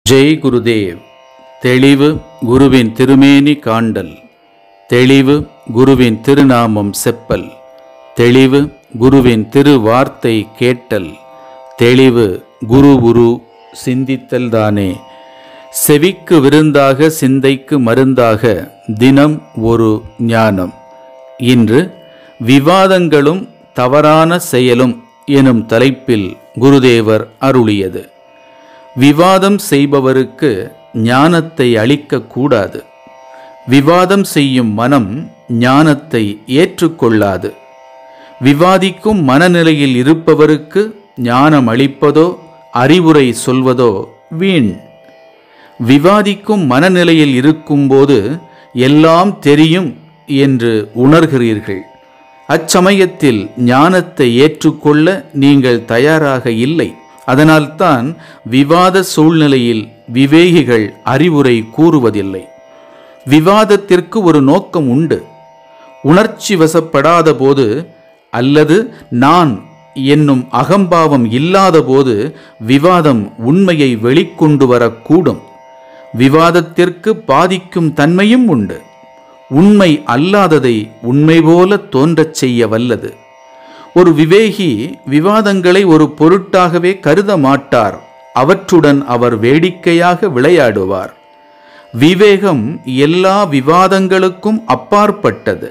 ஜெய் குருதேவ் தெளிவு குருவின் திருமேனி காண்டல் தெளிவு குருவின் திருநாமம் செப்பல் தெளிவு குருவின் திருவார்த்தை கேட்டல் தெளிவு குரு குரு சிந்தித்தல் தானே செவிக்கு விருந்தாக சிந்தைக்கு மருந்தாக தினம் ஒரு ஞானம் இன்று விவாதங்களும் தவறான செயலும் எனும் தலைப்பில் குருதேவர் அருளியது விவாதம் செய்பவருக்கு ஞானத்தை அளிக்கக்கூடாது விவாதம் செய்யும் மனம் ஞானத்தை ஏற்றுக்கொள்ளாது விவாதிக்கும் மனநிலையில் இருப்பவருக்கு ஞானம் அளிப்பதோ அறிவுரை சொல்வதோ வீண் விவாதிக்கும் மனநிலையில் இருக்கும்போது எல்லாம் தெரியும் என்று உணர்கிறீர்கள் அச்சமயத்தில் ஞானத்தை ஏற்றுக்கொள்ள நீங்கள் தயாராக இல்லை அதனால்தான் விவாத சூழ்நிலையில் விவேகிகள் அறிவுரை கூறுவதில்லை விவாதத்திற்கு ஒரு நோக்கம் உண்டு உணர்ச்சி வசப்படாத போது அல்லது நான் என்னும் அகம்பாவம் இல்லாத போது விவாதம் உண்மையை வெளிக்கொண்டு வரக்கூடும் விவாதத்திற்கு பாதிக்கும் தன்மையும் உண்டு உண்மை அல்லாததை உண்மை போல தோன்றச் செய்ய வல்லது ஒரு விவேகி விவாதங்களை ஒரு பொருட்டாகவே கருத மாட்டார் அவற்றுடன் அவர் வேடிக்கையாக விளையாடுவார் விவேகம் எல்லா விவாதங்களுக்கும் அப்பாற்பட்டது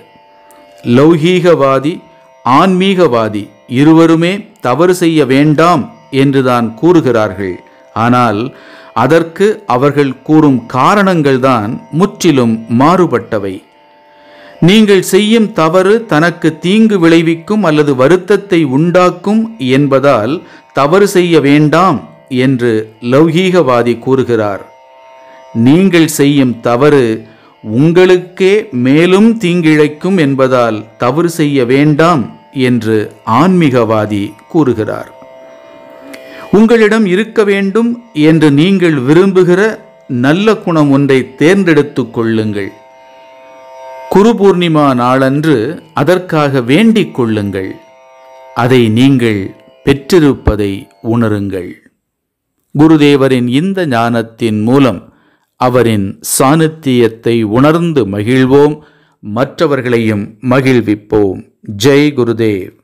லௌகீகவாதி ஆன்மீகவாதி இருவருமே தவறு செய்ய வேண்டாம் என்றுதான் கூறுகிறார்கள் ஆனால் அதற்கு அவர்கள் கூறும் காரணங்கள்தான் முற்றிலும் மாறுபட்டவை நீங்கள் செய்யும் தவறு தனக்கு தீங்கு விளைவிக்கும் அல்லது வருத்தத்தை உண்டாக்கும் என்பதால் தவறு செய்ய வேண்டாம் என்று லௌகீகவாதி கூறுகிறார் நீங்கள் செய்யும் தவறு உங்களுக்கே மேலும் தீங்கிழைக்கும் என்பதால் தவறு செய்ய வேண்டாம் என்று ஆன்மீகவாதி கூறுகிறார் உங்களிடம் இருக்க வேண்டும் என்று நீங்கள் விரும்புகிற நல்ல குணம் ஒன்றை தேர்ந்தெடுத்துக் கொள்ளுங்கள் குரு பூர்ணிமா நாளன்று அதற்காக வேண்டிக் கொள்ளுங்கள் அதை நீங்கள் பெற்றிருப்பதை உணருங்கள் குருதேவரின் இந்த ஞானத்தின் மூலம் அவரின் சாநித்தியத்தை உணர்ந்து மகிழ்வோம் மற்றவர்களையும் மகிழ்விப்போம் ஜெய் குருதேவ்